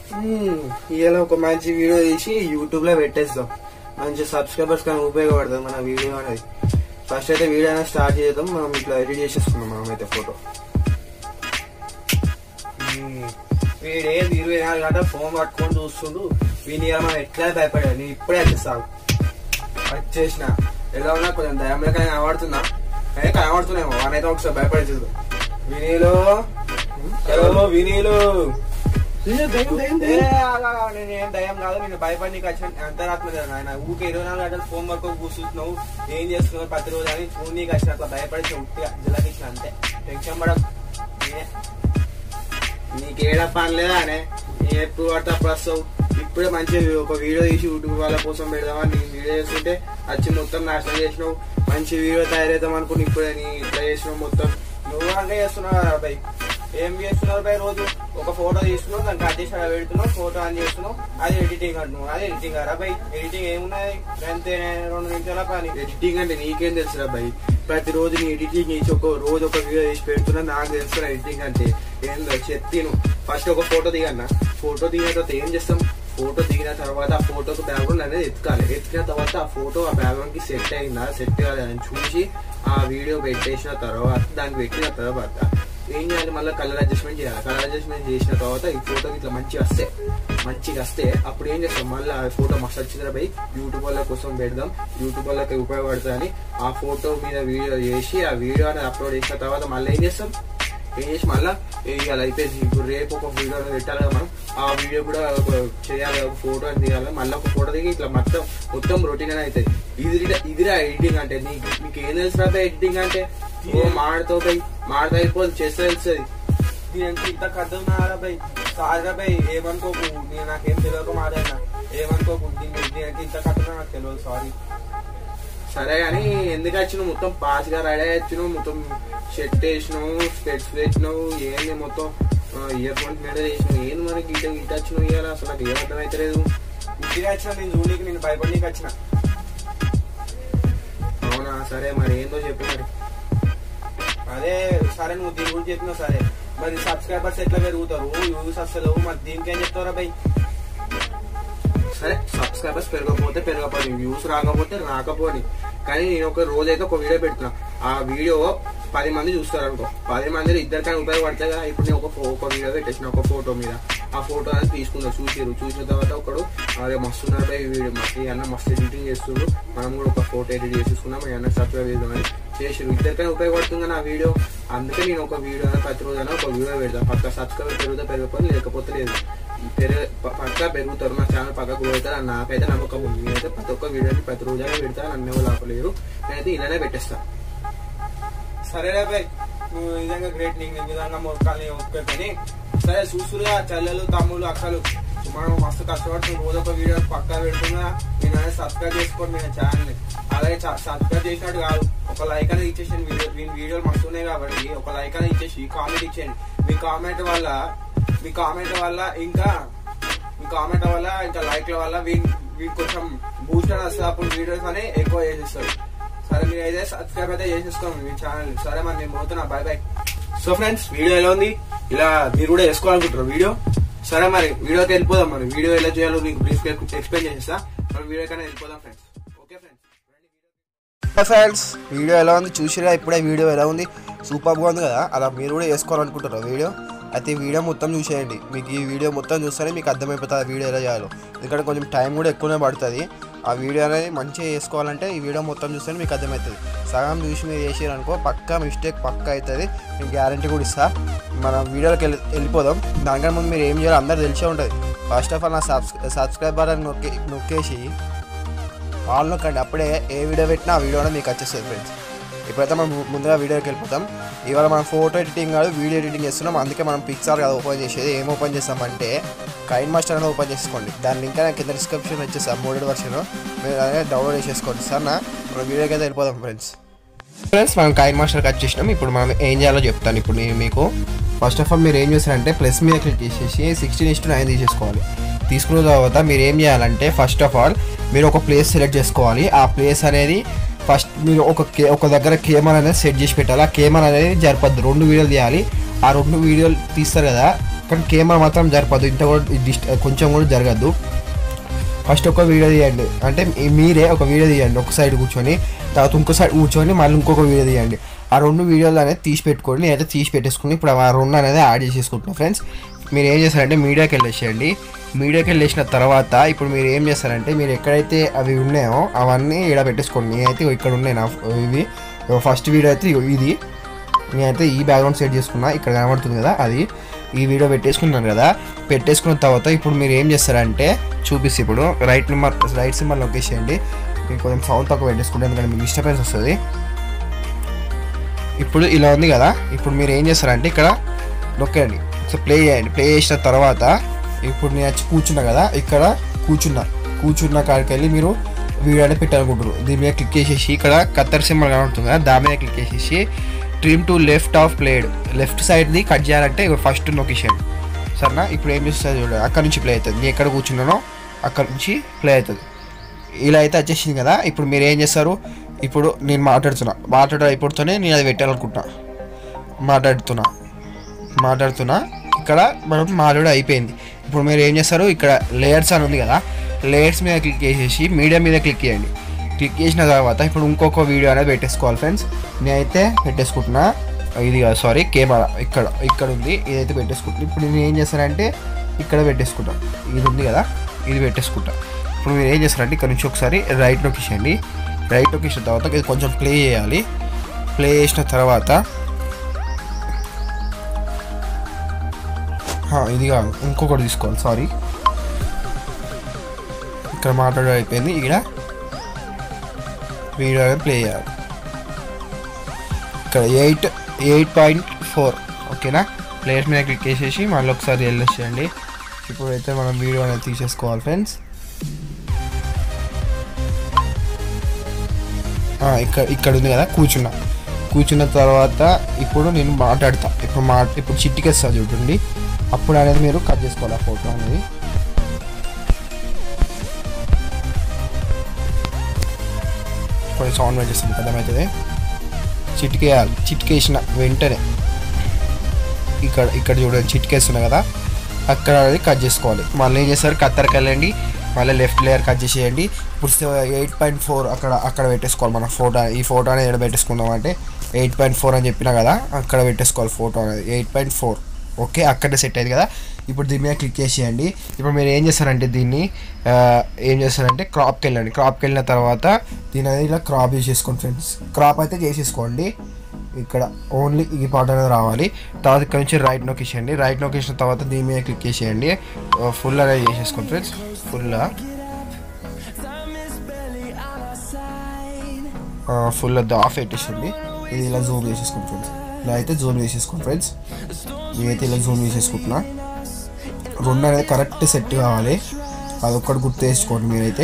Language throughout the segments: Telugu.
ఇవాళ ఒక మంచి వీడియో తీసి యూట్యూబ్ లో పెట్టేస్తాం మంచి సబ్స్క్రైబర్స్ కానీ ఉపయోగపడుతుంది మన వీడియో అనేది ఫస్ట్ అయితే వీడియో అనేది స్టార్ట్ చేద్దాం మనం ఇట్లా ఎడిట్ చేసేసుకున్నాం మనం అయితే ఫోటో వీడే ఇరవై నాలుగు గంటలు ఫోన్ పట్టుకొని చూస్తుండు వీని ఇవాళ మనం ఎట్లా భయపడాడు నేను ఇప్పుడే వచ్చేస్తాను వచ్చేసిన ఎలా ఉన్నా కొంచెం దయంలో కానీ కనబడుతున్నా కానీ కనబడుతున్నాయేమో వానైతే ఒకసారి భయపడే చూడు వినీలు హలో వినీలు ఏ, ఆగా, ఆగా, నేను ఏం దయ్యం కాదు నేను భయపడి నీకు వచ్చిన అంతరాత్మ కదా నాయన ఊకే ఇరవై నాలుగు గంటలు ఫోన్ వరకు కూర్చుంటున్నావు ఏం చేస్తున్నావు ప్రతి రోజు అని ఫోన్ నీకు వచ్చిన అట్లా భయపడి ఉట్టిగా జిల్లకిచ్చిన అంతే టెన్షన్ పడకు నేనే. నీకేడా పని లేదా అనే నేను ఎప్పుడు పడితే అప్పుడు వస్తావు ఇప్పుడే మంచి ఒక వీడియో తీసి యూట్యూబ్ వాళ్ళ కోసం పెడదామని నేను వీడియో చేస్తుంటే వచ్చి మొత్తం నాశనం చేసినావు మంచి వీడియో తయారవుతాం అనుకుని ఇప్పుడే నీ ఇట్లా చేసినావు మొత్తం నువ్వు అంటే చేస్తున్నావు కదా అబ్బాయి ఏం చేస్తున్నావు అబ్బాయి రోజు ఒక ఫోటో తీసుకున్నావు దాన్ని కట్ చేసి అలా పెడుతున్నావు ఫోటో ఆన్ చేస్తున్నావు అది ఎడిటింగ్ అంటున్నావు అది ఎడిటింగ్ కదా అబ్బాయి ఎడిటింగ్ ఏమున్నది అంతే రెండు నిమిషాల పని ఎడిటింగ్ అంటే నీకేం తెలుసు అబ్బాయి ప్రతి రోజు నీ ఎడిటింగ్ చేసి ఒక రోజు ఒక వీడియో చేసి పెడుతున్నా నాకు తెలుసు ఎడిటింగ్ అంటే ఏందో చెప్తాను ఫస్ట్ ఒక ఫోటో దిగన్న ఫోటో దిగిన తర్వాత ఏం చేస్తాం ఫోటో దిగిన తర్వాత ఆ ఫోటోకి బ్యాక్గ్రౌండ్ అనేది ఎత్తుకాలి ఎత్తిన తర్వాత ఆ ఫోటో ఆ బ్యాక్గ్రౌండ్ కి సెట్ అయిందా సెట్ కాలేదని చూసి ఆ వీడియో పెట్టేసిన తర్వాత దానికి పెట్టిన తర్వాత ఏం చేయాలి మళ్ళీ కలర్ అడ్జస్ట్మెంట్ చేయాలి కలర్ అడ్జస్ట్మెంట్ చేసిన తర్వాత ఈ ఫోటోకి ఇట్లా మంచిగా వస్తే మంచిగా వస్తే అప్పుడు ఏం చేస్తాం మళ్ళీ ఆ ఫోటో మస్తు వచ్చిందిరా పోయి యూట్యూబ్ వాళ్ళ కోసం పెడదాం యూట్యూబ్ వాళ్ళకి ఉపయోగపడుతుందని ఆ ఫోటో మీద వీడియో చేసి ఆ వీడియో అనేది అప్లోడ్ చేసిన తర్వాత మళ్ళీ ఏం చేస్తాం ఏం చేసి మళ్ళీ ఇవాళ అయిపోయింది ఇప్పుడు రేపు ఒక వీడియో పెట్టాలి కదా మనం ఆ వీడియో కూడా ఒక చేయాలి ఒక ఫోటో అని తీయాలి మళ్ళీ ఒక ఫోటో దిగి ఇట్లా మొత్తం మొత్తం రొటీన్ అని అవుతుంది ఇది ఇదిరా ఎడిటింగ్ అంటే నీకు నీకు ఏం తెలుసు రా ఎడిటింగ్ అంటే ఓ మాడతో పోయి మాడతో అయిపోతుంది చేస్తే తెలుస్తుంది దీనికి ఇంత కద్దున్నారా బై కాదురా బై ఏమనుకోకు నేను నాకేం తెలియక మాట్లాడినా ఏమనుకోకు దీనికి దీనికి ఇంత కట్టున్నా నాకు తెలియదు సారీ సరే కానీ ఎందుకు వచ్చినావు మొత్తం పాస్ గా రెడీ వచ్చినావు మొత్తం షర్ట్ వేసినావు స్పెట్స్ వేసినావు ఏంది మొత్తం ఇయర్ ఫోన్స్ మీద వేసినావు ఏంది మరి గీట గీట వచ్చినావు ఇవ్వాలి అసలు నాకు ఏం అర్థం అవుతలేదు ఇంటికి వచ్చిన నేను జూనికి నేను భయపడికి వచ్చిన అవునా సరే మరి ఏందో చెప్పు మరి అదే సరే నువ్వు దీని గురించి చెప్పినావు సరే మరి సబ్స్క్రైబర్స్ ఎట్లా పెరుగుతారు యూస్ వస్తలేవు మరి దీనికి ఏం చెప్తారా బై సరే సబ్స్క్రైబర్స్ పెరగకపోతే పెరగకపోతే వ్యూస్ రాకపోతే రాకపోని కానీ నేను ఒక రోజు అయితే ఒక వీడియో పెడుతున్నా ఆ వీడియో పది మంది చూస్తారు అనుకో పది మంది ఇద్దరికైనా ఉపయోగపడతాయి కదా ఇప్పుడు నేను ఒక ఫో- ఒక వీడియో పెట్టేసిన ఒక ఫోటో మీద ఆ ఫోటో అనేది తీసుకున్నా చూసిరు చూసిన తర్వాత ఒకడు అదే మస్తు ఉన్నాడు ఈ వీడియో మస్తు ఈ అన్న మస్తు ఎడిటింగ్ చేస్తుండ్రు మనం కూడా ఒక ఫోటో ఎడిట్ చేసేసుకున్నాం ఈ అన్న సబ్స్క్రైబ్ చేద్దామని చేసిరు ఇద్దరికైనా ఉపయోగపడుతుంది కదా ఆ వీడియో అందుకే నేను ఒక వీడియో అయినా ప్రతి రోజు అయినా ఒక వీడియో పెడతాను పక్క సబ్స్క్రైబర్ పెరుగుతా పెరగకపోతే లేకపోతే లేదు పెరగ ప- పక్కా పెరుగుతారు నా ఛానల్ పక్కకు పోతారు అని నాకైతే నమ్మకం ఉంది నేనైతే ప్రతి ఒక్క వీడియోని ప్రతి రోజు అయినా పెడతా నన్ను ఎవరు ఆపలేరు నేనైతే ఇలానే పెట్టేస్తా సరేలే బాయ్ నువ్వు నిజంగా గ్రేట్ నీకు నీ విధంగా మొక్కాలని ఒప్పుకో కానీ సరే చూస్తురుగా చెల్లెలు తమ్ముళ్ళు అక్కలు మనం మస్తు కష్టపడుతుంది రోజు ఒక వీడియో పక్కా పెడుతున్నా నేను అనేది సబ్స్క్రైబ్ చేసుకోండి మీ ఛానల్ని అలాగే సబ్స్క్రైబ్ చేసినట్టు కాదు ఒక లైక్ అనేది ఇచ్చేసి వీడియో మీ వీడియోలు మస్తు ఉన్నాయి కాబట్టి ఒక లైక్ అనేది ఇచ్చేసి కామెంట్ ఇచ్చేయండి మీ కామెంట్ వల్ల మీ కామెంట్ వల్ల ఇంకా మీ కామెంట్ వల్ల ఇంకా లైక్ల వల్ల వీళ్ళు వీళ్ళు కొంచెం బూస్ట్ అని వస్తుంది అప్పుడు వీడియోస్ అని ఎక్కువ చేసేస్తారు సరే మీరు అయితే సబ్స్క్రైబ్ అయితే చేసేసుకోండి మీ ఛానల్ సరే మరి నేను పోతున్నా bye bye so friends video ఎలా ఉంది ఇలా మీరు కూడా వేసుకోవాలనుకుంటారు వీడియో సరే మరి వీడియోకి వెళ్ళిపోదాం మరి వీడియో ఎలా చేయాలో మీకు బ్రీఫ్ ఎక్స్ప్లెయిన్ చేసేస్తా మరి వీడియో కన్నా వెళ్ళిపోదాం friends okay friends friends video ఎలా ఉంది చూసిరా ఇప్పుడే వీడియో ఎలా ఉంది సూపర్గా ఉంది కదా అలా మీరు కూడా వేసుకోవాలనుకుంటారు వీడియో అయితే ఈ వీడియో మొత్తం చూసేయండి మీకు ఈ వీడియో మొత్తం చూస్తేనే మీకు అర్థమైపోతుంది ఆ వీడియో ఎలా చేయాలో ఎందుకంటే కొంచెం టైం కూడా ఎక్కువనే పడుతుంది ఆ వీడియో అనేది మంచిగా చేసుకోవాలంటే ఈ వీడియో మొత్తం చూస్తేనే మీకు అర్థమవుతుంది సగం చూసి మీరు చేసారనుకో పక్కా మిస్టేక్ పక్కా అవుతుంది నేను గ్యారంటీ కూడా ఇస్తా మనం వీడియోలోకి వెళ్ళి వెళ్ళిపోదాం దానికన్నా ముందు మీరు ఏం చేయాలో అందరూ తెలిసే ఉంటుంది ఫస్ట్ ఆఫ్ ఆల్ నా సబ్స్ సబ్స్క్రైబర్ అని నొక్కి నొక్కేసి ఆల్ నొక్కండి అప్పుడే ఏ వీడియో పెట్టినా ఆ వీడియో మీకు వచ్చేస్తుంది ఫ్రెండ్స్ ఇప్పుడైతే మనం ము- ముందుగా వీడియోకి వెళ్ళిపోతాం ఇవాళ మనం ఫోటో ఎడిటింగ్ కాదు వీడియో ఎడిటింగ్ చేస్తున్నాం అందుకే మనం పిక్సార్ కాదు ఓపెన్ చేసేది ఏం ఓపెన్ చేస్తామంటే కైన్ మాస్టర్ అనేది ఓపెన్ చేసుకోండి దాని లింక్ నేను కింద డిస్క్రిప్షన్ వచ్చేస్తాను మూడేడు వర్షన్ మీరు అనేది డౌన్లోడ్ చేసేసుకోండి సార్ నా మనం వీడియోకి అయితే వెళ్ళిపోదాం ఫ్రెండ్స్ ఫ్రెండ్స్ మనం కైన్ మాస్టర్ కట్ చేసినాం ఇప్పుడు మనం ఏం చేయాలో చెప్తాను ఇప్పుడు నేను మీకు ఫస్ట్ ఆఫ్ ఆల్ మీరు ఏం చేస్తారంటే ప్లస్ మీద క్లిక్ చేసేసి సిక్స్టీన్ ఇస్ నైన్ తీసేసుకోవాలి తీసుకున్న తర్వాత మీరు ఏం చేయాలంటే ఫస్ట్ ఆఫ్ ఆల్ మీరు ఒక ప్లేస్ సెలెక్ట్ చేసుకోవాలి ఆ ప్లేస్ అనేది ఫస్ట్ మీరు ఒక కే ఒక దగ్గర కెమెరా అనేది సెట్ చేసి పెట్టాలి ఆ కెమెరా అనేది జరపద్దు రెండు వీడియోలు తీయాలి ఆ రెండు వీడియోలు తీస్తారు కదా కానీ కెమెరా మాత్రం జరపదు ఇంత కూడా డిస్ట్ కొంచెం కూడా జరగద్దు ఫస్ట్ ఒక వీడియో తీయండి అంటే మీ- మీరే ఒక వీడియో తీయండి ఒక సైడ్ కూర్చొని తర్వాత ఇంకో సైడ్ కూర్చొని మళ్ళీ ఇంకొక వీడియో తీయండి ఆ రెండు వీడియోలు అనేది తీసి పెట్టుకోండి నేనైతే తీసి పెట్టేసుకుని ఇప్పుడు ఆ రెండు అనేది యాడ్ చేసేసుకుంటున్నాను ఫ్రెండ్స్ మీరు ఏం చేస్తారంటే మీడియాకి వెళ్ళేసేయండి మీడియాకి వెళ్ళేసిన తర్వాత ఇప్పుడు మీరు ఏం చేస్తారంటే మీరు ఎక్కడైతే అవి ఉన్నాయో అవన్నీ ఇక్కడ పెట్టేసుకోండి నేనైతే ఇక్కడ ఉన్నాయి నా ఇవి ఫస్ట్ వీడియో అయితే ఇగో ఇది నేనైతే ఈ బ్యాక్గ్రౌండ్ సెట్ చేసుకున్నా ఇక్కడ కనబడుతుంది కదా అది ఈ వీడియో పెట్టేసుకున్నాను కదా పెట్టేసుకున్న తర్వాత ఇప్పుడు మీరు ఏం చేస్తారంటే చూపిస్తే ఇప్పుడు రైట్ నెంబర్ రైట్ సింబల్ నొక్కేసేయండి మీకు కొంచెం సౌండ్ తక్కువ పెట్టేసుకుంటే ఎందుకంటే మీకు డిస్టర్బెన్స్ వస్తుంది ఇప్పుడు ఇలా ఉంది కదా ఇప్పుడు మీరు ఏం చేస్తారంటే ఇక్కడ నొక్కండి సో ప్లే చేయండి ప్లే చేసిన తర్వాత ఇప్పుడు నేను వచ్చి కూర్చున్నా కదా ఇక్కడ కూర్చున్నా కూర్చున్న కాడికి వెళ్ళి మీరు వీడియో అనేది పెట్టాలనుకుంటారు దీని మీద క్లిక్ చేసేసి ఇక్కడ కత్తర్ సింబల్ కనబడుతుంది కదా దాని మీద క్లిక్ చేసేసి trim to left of played left సైడ్ది కట్ చేయాలంటే ఇప్పుడు ఫస్ట్ నొకేషన్ సరేనా ఇప్పుడు ఏం చేస్తుంది చూడండి అక్కడ నుంచి ప్లే అవుతుంది నేను ఎక్కడ కూర్చున్నానో అక్కడ నుంచి ప్లే అవుతుంది ఇలా అయితే వచ్చేసింది కదా ఇప్పుడు మీరు ఏం చేస్తారు ఇప్పుడు నేను మాట్లాడుతున్నా మాట్లాడే అయిపోతూనే నేను అది పెట్టాలనుకుంటున్నా మాట్లాడుతున్నా మాట్లాడుతున్నా ఇక్కడ మనం మాట్లాడు అయిపోయింది ఇప్పుడు మీరు ఏం చేస్తారు ఇక్కడ లేయర్స్ అని ఉంది కదా లేయర్స్ మీద క్లిక్ చేసేసి మీడియా మీద క్లిక్ చేయండి క్లిక్ చేసిన తర్వాత ఇప్పుడు ఇంకొక వీడియో అనేది పెట్టేసుకోవాలి ఫ్రెండ్స్ నేనైతే పెట్టేసుకుంటున్నా ఇది కాదు సారీ కెమెరా ఇక్కడ ఇక్కడ ఉంది ఇదైతే పెట్టేసుకుంటున్నా ఇప్పుడు నేను ఏం చేస్తానంటే ఇక్కడ పెట్టేసుకుంటా ఇది ఉంది కదా ఇది పెట్టేసుకుంటా ఇప్పుడు మీరు ఏం చేస్తారంటే ఇక్కడ నుంచి ఒకసారి రైట్ నొక్కేసేయండి రైట్ నొక్కేసిన తర్వాత ఇది కొంచెం ప్లే చేయాలి ప్లే చేసిన తర్వాత హా, ఇది కాదు ఇంకొకటి తీసుకోవాలి సారీ ఇక్కడ మాట్లాడడం అయిపోయింది ఇక్కడ వీడియో అనేది ప్లే చేయాలి ఇక్కడ ఎయిట్ ఎయిట్ పాయింట్ ఫోర్ ఓకేనా ప్లేయర్స్ మీద క్లిక్ చేసేసి మళ్ళీ ఒకసారి వెళ్ళేసేయండి ఇప్పుడు అయితే మనం వీడియో అనేది తీసేసుకోవాలి ఫ్రెండ్స్ ఇక్కడ ఇక్కడ ఉంది కదా కూర్చున్నా కూర్చున్న తర్వాత ఇప్పుడు నేను మాట్లాడతా ఇప్పుడు మా ఇప్పుడు చిట్టికేస్తా చూడండి అప్పుడు అనేది మీరు కట్ చేసుకోవాలి ఆ ఫోటో అనేది కొంచెం సౌండ్ పెట్టేస్తుంది అర్థమవుతుంది చిటికేయాలి చిటికేసిన వెంటనే ఇక్కడ ఇక్కడ చూడండి చిటికేస్తున్నా కదా అక్కడ అనేది కట్ చేసుకోవాలి మళ్ళీ ఏం చేస్తారు కత్తెరకి వెళ్ళండి మళ్ళీ లెఫ్ట్ లేయర్ కట్ చేసేయండి ఇప్పుడు ఎయిట్ పాయింట్ ఫోర్ అక్కడ అక్కడ పెట్టేసుకోవాలి మన ఫోటో ఈ ఫోటో అనేది ఎక్కడ పెట్టేసుకుందాం అంటే ఎయిట్ పాయింట్ ఫోర్ అని చెప్పినా కదా అక్కడ పెట్టేసుకోవాలి ఫోటో అనేది ఎయిట్ పాయింట్ ఫోర్ ఓకే అక్కడే సెట్ అయింది కదా ఇప్పుడు దీని మీద క్లిక్ చేసేయండి ఇప్పుడు మీరు ఏం చేస్తారంటే దీన్ని ఆ, ఏం చేస్తారంటే క్రాప్కి వెళ్ళండి క్రాప్కి వెళ్ళిన తర్వాత దీని అనేది ఇలా క్రాప్ చేసేసుకోండి ఫ్రెండ్స్ క్రాప్ అయితే చేసేసుకోండి ఇక్కడ ఓన్లీ ఈ పార్ట్ అనేది రావాలి తర్వాత ఇక్కడ నుంచి రైట్ నొక్కేసేయండి రైట్ నొక్కేసిన తర్వాత దీని మీద క్లిక్ చేసేయండి ఫుల్ అనేది చేసేసుకోండి ఫ్రెండ్స్ ఫుల్ ఫుల్ ఆఫ్ పెట్టేసింది ఇది ఇలా జూమ్ చేసేసుకోండి ఫ్రెండ్స్ ఇలా అయితే జూమ్ చేసేసుకోండి ఫ్రెండ్స్ నేనైతే ఇలా జూమ్ చేసేసుకుంటున్నా రెండు అనేది కరెక్ట్ సెట్ కావాలి అదొక్కటి గుర్తు వేసుకోండి మీరైతే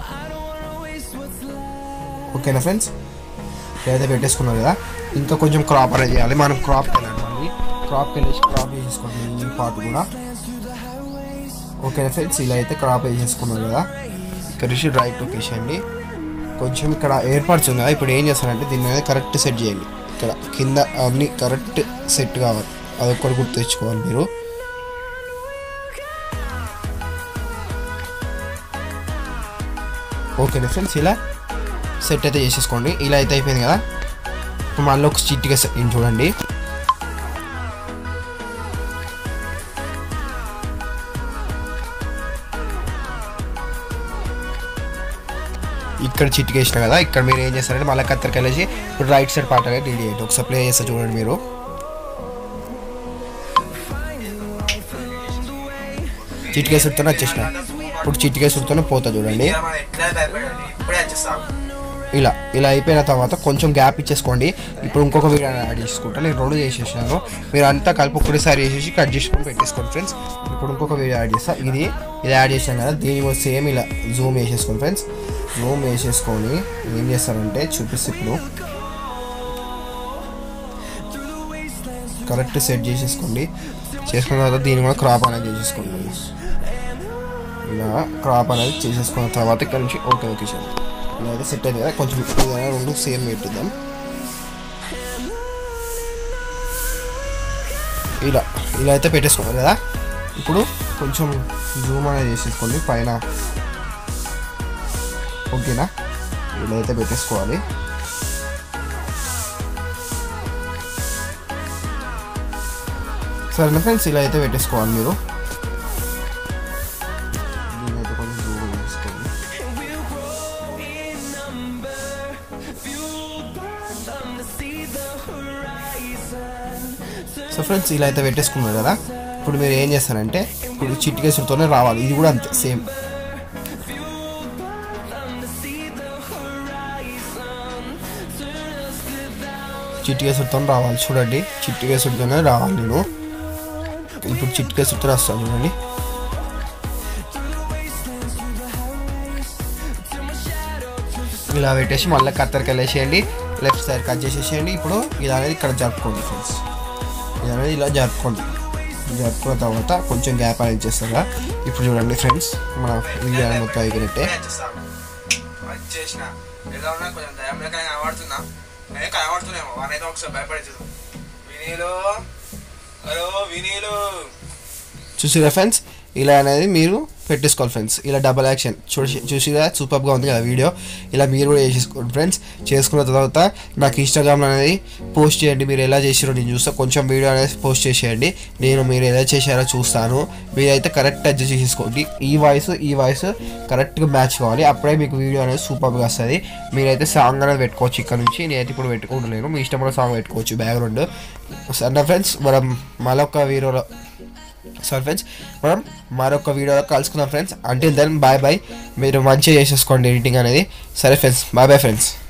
ఓకేనా ఫ్రెండ్స్ ఇదైతే పెట్టేసుకున్నారు కదా ఇంకా కొంచెం క్రాప్ అనేది చేయాలి మనం క్రాప్కి వెళ్ళాలి మళ్ళీ క్రాప్కి వెళ్ళేసి క్రాప్ చేసేసుకోండి ఈ పార్ట్ కూడా ఓకేనా ఫ్రెండ్స్ ఇలా అయితే క్రాప్ వేసేసుకున్నారు కదా ఇక్కడ నుంచి రైట్ లొకేషండి కొంచెం ఇక్కడ ఏర్పాటు ఉంది కదా ఇప్పుడు ఏం చేస్తారంటే దీన్ని అనేది కరెక్ట్ సెట్ చేయండి ఇక్కడ కింద అన్ని కరెక్ట్ సెట్ కావాలి అదొక్కటి గుర్తు తెచ్చుకోవాలి మీరు ఓకేనా ఫ్రెండ్స్ ఇలా సెట్ అయితే చేసేసుకోండి ఇలా అయితే అయిపోయింది కదా ఇప్పుడు మళ్ళీ ఒక చిట్టిగా సెట్ చూడండి ఇక్కడ చిట్టికేసిన కదా ఇక్కడ మీరు ఏం చేస్తారంటే మళ్ళీ కత్తెరకి వెళ్ళేసి ఇప్పుడు రైట్ సైడ్ పార్ట్ అనేది డీల్ చేయండి ఒకసారి ప్లే చేస్తే చూడండి మీరు చిట్టికే సుడుతూనే వచ్చేసిన ఇప్పుడు చిట్టికే సుడుతూనే పోతా చూడండి ఎట్లా భయపడండి ఇప్పుడే వచ్చేస్తాం ఇలా ఇలా అయిపోయిన తర్వాత కొంచెం గ్యాప్ ఇచ్చేసుకోండి ఇప్పుడు ఇంకొక వీడియో యాడ్ చేసుకుంటా నేను రెండు చేసేసాను మీరు అంతా కలిపి ఒకటేసారి చేసేసి కట్ చేసుకొని పెట్టేసుకోండి ఫ్రెండ్స్ ఇప్పుడు ఇంకొక వీడియో యాడ్ చేస్తా ఇది ఇది యాడ్ చేసాను కదా దీని సేమ్ ఇలా జూమ్ వేసేసుకోండి ఫ్రెండ్స్ జూమ్ వేసేసుకొని ఏం చేస్తారంటే చూపిస్తే ఇప్పుడు కరెక్ట్ సెట్ చేసేసుకోండి చేసుకున్న తర్వాత దీన్ని కూడా క్రాప్ అనేది చేసేసుకోండి ఫ్రెండ్స్ ఇలా క్రాప్ అనేది చేసేసుకున్న తర్వాత ఇక్కడ నుంచి ఓకే ఓకే సార్ ఇలా అయితే సెట్ అయింది కదా కొంచెం ఏదైనా రెండు సేమ్ పెట్టిద్దాం ఇలా ఇలా అయితే పెట్టేసుకున్నారు కదా ఇప్పుడు కొంచెం జూమ్ అనేది చేసేసుకోండి పైన ఓకేనా ఇలా అయితే పెట్టేసుకోవాలి సరేనా ఫ్రెండ్స్ ఇలా అయితే పెట్టేసుకోవాలి మీరు దీన్ని అయితే కొంచెం జూమ్ చేసుకోండి సో ఫ్రెండ్స్ ఇలా అయితే పెట్టేసుకున్నారు కదా ఇప్పుడు మీరు ఏం చేస్తారంటే ఇప్పుడు చిట్కేసులతోనే రావాలి ఇది కూడా అంతే సేమ్ చిట్కేసులతో రావాలి చూడండి చిట్కేసులతోనే రావాలి నేను ఇప్పుడు చిట్కేసులతో వస్తాను చూడండి ఇలా పెట్టేసి మళ్ళీ కత్తెరకి వెళ్ళేసేయండి లెఫ్ట్ సైడ్ కట్ చేసేసేయండి ఇప్పుడు ఇది అనేది ఇక్కడ జరుపుకోండి ఫ్రెండ్స్ ఇది అనేది ఇలా జరుపుకోండి జరుపుకున్న తర్వాత కొంచెం గ్యాప్ అనేది చేస్తారా ఇప్పుడు చూడండి ఫ్రెండ్స్ మన వీడియో అనేది మొత్తం అయిపోయినట్టే చేసిన ఎలా ఉన్నా కొంచెం దయం లేక కనబడుతున్నా నేను కనబడుతున్నామో వానైతే ఒకసారి భయపడేది వినీలు హలో వినీలు చూసిరా ఫ్రెండ్స్ ఇలా అనేది మీరు పెట్టేసుకోవాలి ఫ్రెండ్స్ ఇలా డబల్ యాక్షన్ చూసి చూసిరా సూపర్గా ఉంది కదా వీడియో ఇలా మీరు కూడా చేసేసుకోండి ఫ్రెండ్స్ చేసుకున్న తర్వాత నాకు ఇన్స్టాగ్రామ్లో అనేది పోస్ట్ చేయండి మీరు ఎలా చేసారో నేను చూస్తా కొంచెం వీడియో అనేది పోస్ట్ చేసేయండి నేను మీరు ఎలా చేశారో చూస్తాను మీరైతే కరెక్ట్ అడ్జస్ట్ చేసుకోండి ఈ వాయిస్ ఈ వాయిస్ కరెక్ట్గా మ్యాచ్ కావాలి అప్పుడే మీకు వీడియో అనేది సూపర్గా వస్తుంది మీరైతే సాంగ్ అనేది పెట్టుకోవచ్చు ఇక్కడ నుంచి నేనైతే ఇప్పుడు పెట్టుకుంటలేను మీ ఇష్టమైన సాంగ్ పెట్టుకోవచ్చు బ్యాక్గ్రౌండ్ సరే ఫ్రెండ్స్ మనం మరొక వీడియోలో సరే ఫ్రెండ్స్ మనం మరొక వీడియోలో కలుసుకుందాం ఫ్రెండ్స్ అంటే దెన్ బాయ్ బాయ్ మీరు మంచిగా చేసేసుకోండి ఎడిటింగ్ అనేది సరే ఫ్రెండ్స్ బాయ్ బాయ్ ఫ్రెండ్స్